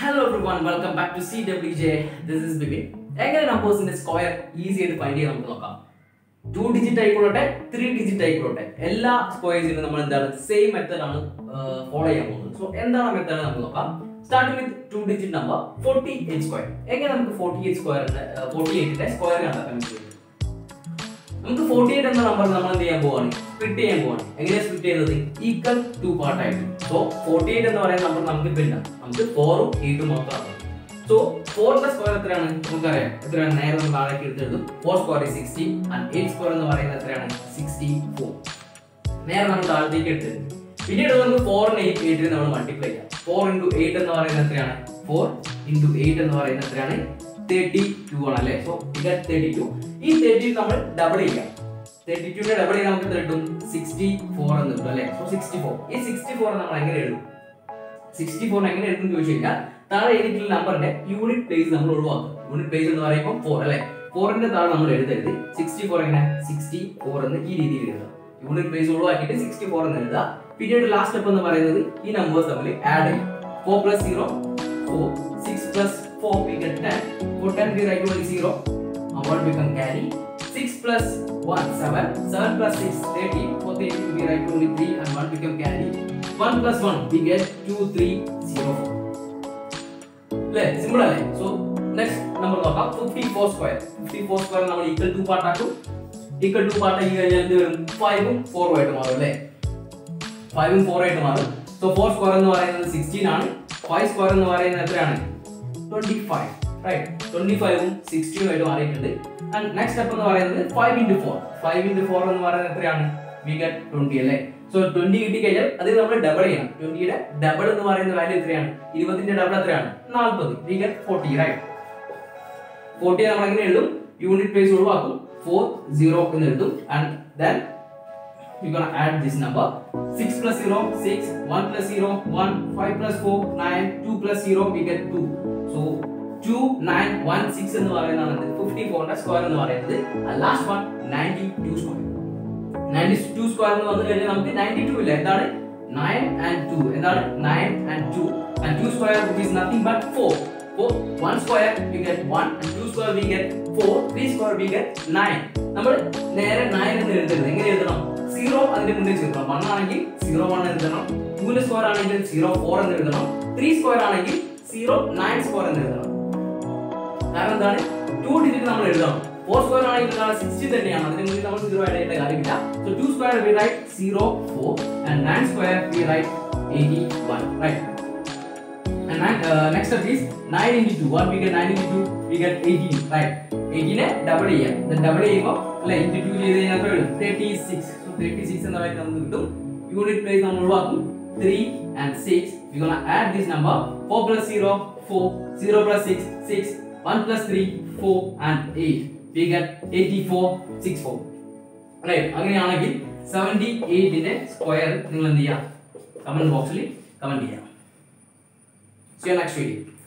Hello everyone welcome back to C W J this is Bibin എങ്ങനെ നമ്പേഴ്സിന്റെ square easy ആയിട്ട് find ചെയ്യാൻ നമുക്ക് നോക്കാം ടു ഡിജിറ്റ് ആയിക്കോട്ടെ ത്രീ ഡിജിറ്റ് ആയിക്കോട്ടെ എല്ലാ സ്ക്വയർസിനും നമ്മൾ എന്താണ് സെയിം മെത്തേഡ് ആണ് ഫോളോ ചെയ്യാൻ പോകുന്നത് സോ എന്താണ് മെത്തേഡ് നമുക്ക് നോക്കാം starting with two digit number forty eight square എങ്ങനെ നമുക്ക് ഫോർട്ടി എയ്റ്റ് സ്ക്വയറിന്റെ ഫോർട്ടി എയ്റ്റിന്റെ സ്ക്വയർ കണ്ടെത്താൻ പറ്റും നമുക്ക് ഫോർട്ടി എയ്റ്റ് എന്ന നമ്പർ നമ്മൾ എന്ത് ചെയ്യാൻ പോവാണ് സ്പ്ലിറ്റ് ചെയ്യാൻ പോവാണ് എങ്ങനെയാണ് സ്പ്ലിറ്റ് ചെയ്യുന്നത് ഈക്വൽ ടു പാർട്ട് ആയിട്ട് സോ ഫോർട്ടി എയ്റ്റ് എന്ന് പറയുന്ന നമ്പർ നമുക്ക് ഇപ്പൊ ഇല്ല നമുക്ക് ഫോറും എയ്റ്റും മാത്രമാണ് സോ ഫോറിന്റെ സ്ക്വയർ എത്രയാണ് നമുക്കറിയാം എത്രയാണ് നേരെ നമ്മൾ താഴേക്ക് എടുത്തെഴുതും four square sixty and eight square എന്ന് പറയുന്നത് എത്രയാണ് സിക്സ്റ്റി ഫോർ നേരെ നമ്മൾ താഴത്തേക്ക് എടുത്തെഴുതും പിന്നീട് നമുക്ക് ഫോറിന് എയ്റ്റ് എയ്റ്റിന് നമ്മൾ മൾട്ടിപ്ലൈ ചെയ്യാം ഫോർ ഇൻറ്റു എയ്റ്റ് എന്ന് പറയുന്നത് എത്രയാണ് ഫോർ ഇൻറ്റു എയ്റ്റ് എന്ന് പറയുന്നത് എത്രയാണ് തേർട്ടി ടു ആണ് അല്ലേ സോ ഇത് തേർട്ടി ടു ഈ തേർട്ടി നമ്മൾ ഡബിൾ ചെയ്യാം തേർട്ടി ടുന്റെ ഡബിൾ ചെയ്യാൻ നമുക്ക് എത്ര കിട്ടും സിക്സ്റ്റി ഫോർ എന്ന് കിട്ടും അല്ലേ സോ സിക്സ്റ്റി ഫോർ ഈ സിക്സ്റ്റി ഫോർ നമ്മൾ എങ്ങനെ എഴുതും സിക്സ്റ്റി ഫോർ എങ്ങനെ എഴുതും എന്ന് ചോദിച്ചു കഴിഞ്ഞാൽ താഴെ എഴുതിയിട്ടുള്ള നമ്പറിന്റെ യൂണിറ്റ് പ്ലേസ് നമ്മൾ ഒഴിവാക്കും യൂണിറ്റ് പ്ലേസ് എന്ന് പറയുമ്പോൾ ഫോർ അല്ലേ ഫോറിന്റെ താഴെ നമ്മൾ എഴുതരുത് സിക്സ്റ്റി ഫോർ എങ്ങനെ സിക്സ്റ്റി ഫോർ എന്ന് ഈ രീതിയിൽ എഴുതാം യൂണിറ്റ് പ്ലേസ് ഒഴിവാക്കിയിട്ട് സിക്സ്റ്റി ഫോർ എന്ന് എഴുതുക പിന്നീട് ലാസ്റ്റ് സ്റ്റെപ്പ് എന്ന് പറയുന്നത് ഈ നമ്പേഴ്സ് തമ്മിൽ ആഡ് ചെയ്യും four plus zero four six plus four we get ten four ten we write only zero what become carry 6 plus 1 7 7 plus 6 13 for the we write only 3 and 1 become carry 1 plus 1 we get 2 3 0 4 അല്ലേ simple അല്ലേ so next number നോക്കാം 54 square 54 square നമ്മൾ equal two part ആക്കും equal two part ആക്കി കഴിഞ്ഞാൽ എന്ത് വരും 5 ഉം 4 ഉം ആയിട്ട് മാറും അല്ലേ 5 ഉം 4 ആയിട്ട് മാറും സോ 4 സ്ക്വയർ എന്ന് പറയുന്നത് 16 ആണ് 5 സ്ക്വയർ എന്ന് പറയുന്നത് എത്രയാണ് 25 റൈറ്റ് ട്വന്റി ഫൈവും സിക്സ്റ്റിയും ആയിട്ട് മാറിയിട്ടുണ്ട് ആൻഡ് നെക്സ്റ്റ് സ്റ്റെപ്പ് എന്ന് പറയുന്നത് five into four five into four എന്ന് പറയുന്നത് എത്രയാണ് വി ഗെറ്റ് ട്വന്റി അല്ലേ സോ ട്വന്റി കിട്ടി കഴിഞ്ഞാൽ അത് നമ്മൾ ഡബിൾ ചെയ്യണം ട്വന്റിയുടെ ഡബിൾ എന്ന് പറയുന്ന വാല്യൂ എത്രയാണ് ഇരുപത്തിന്റെ ഡബിൾ എത്രയാണ് നാൽപ്പത് we get forty right forty നമ്മൾ എങ്ങനെ എഴുതും യൂണിറ്റ് പ്ലേസ് ഒഴിവാക്കും ഫോർ സീറോ എന്ന് എഴുതും and then we're gonna add this number 6 plus 0 6 1 plus 0 1 5 plus 4 9 2 plus 0 we get 2 so 2 9 1 6 എന്ന് പറയുന്നതാണ് 54 ന്റെ സ്ക്വയർ എന്ന് പറയുന്നത് ലാസ്റ്റ് വൺ 92 സ്ക്വയർ 92 സ്ക്വയർ എന്ന് വന്നു കഴിഞ്ഞാൽ നമുക്ക് 92 ഇല്ല എന്താണ് 9 and 2 എന്താണ് 9 and 2 and 2 square which is nothing but 4 4 1 square we get 1 and 2 square we get 4 3 square we get 9 നമ്മൾ നേരെ 9 എന്ന് എഴുതരുത് എങ്ങനെ എഴുതണം സീറോ അതിന്റെ മുന്നിൽ ചേർക്കണം വൺ ആണെങ്കിൽ സീറോ വൺ എഴുതണം ടൂന്റെ സ്ക്വയർ ആണെങ്കിൽ സീറോ ഫോർ എന്ന് എഴുതണം ത്രീ സ്ക്വയർ ആണെങ്കിൽ സീറോ നയൻ സ്ക്വയർ എന്ന് എഴുതണം കാരണം എന്താണ് ടു ഡിജിറ്റ് നമ്മൾ എഴുതണം ഫോർ സ്ക്വയർ ആണെങ്കിൽ എന്താണ് സിക്സ്റ്റി തന്നെയാണ് അതിന് മുന്നിൽ നമ്മൾ സീറോ ആയിട്ട് എഴുതേണ്ട കാര്യമില്ല so two square we write zero four and nine square we write eighty one right And nine, uh, next step is 9 into 2. What we get 9 into 2? We get 18, right? 18 നെ double ചെയ്യാം double ചെയ്യുമ്പോൾ അല്ലെ into two ചെയ്ത് കഴിഞ്ഞാൽ എത്ര വരും thirty six so thirty six എന്ന value നമുക്ക് കിട്ടും യൂണിറ്റ് പ്ലേസ് നമ്മൾ ഒഴിവാക്കും three and six we gonna add this number four plus zero four zero plus six six one plus three four and eight we get eighty four six four right അങ്ങനെയാണെങ്കിൽ seventy എയ്റ്റിന്റെ square നിങ്ങൾ എന്ത് ചെയ്യാം comment ബോക്സിൽ comment ചെയ്യാം See you next video.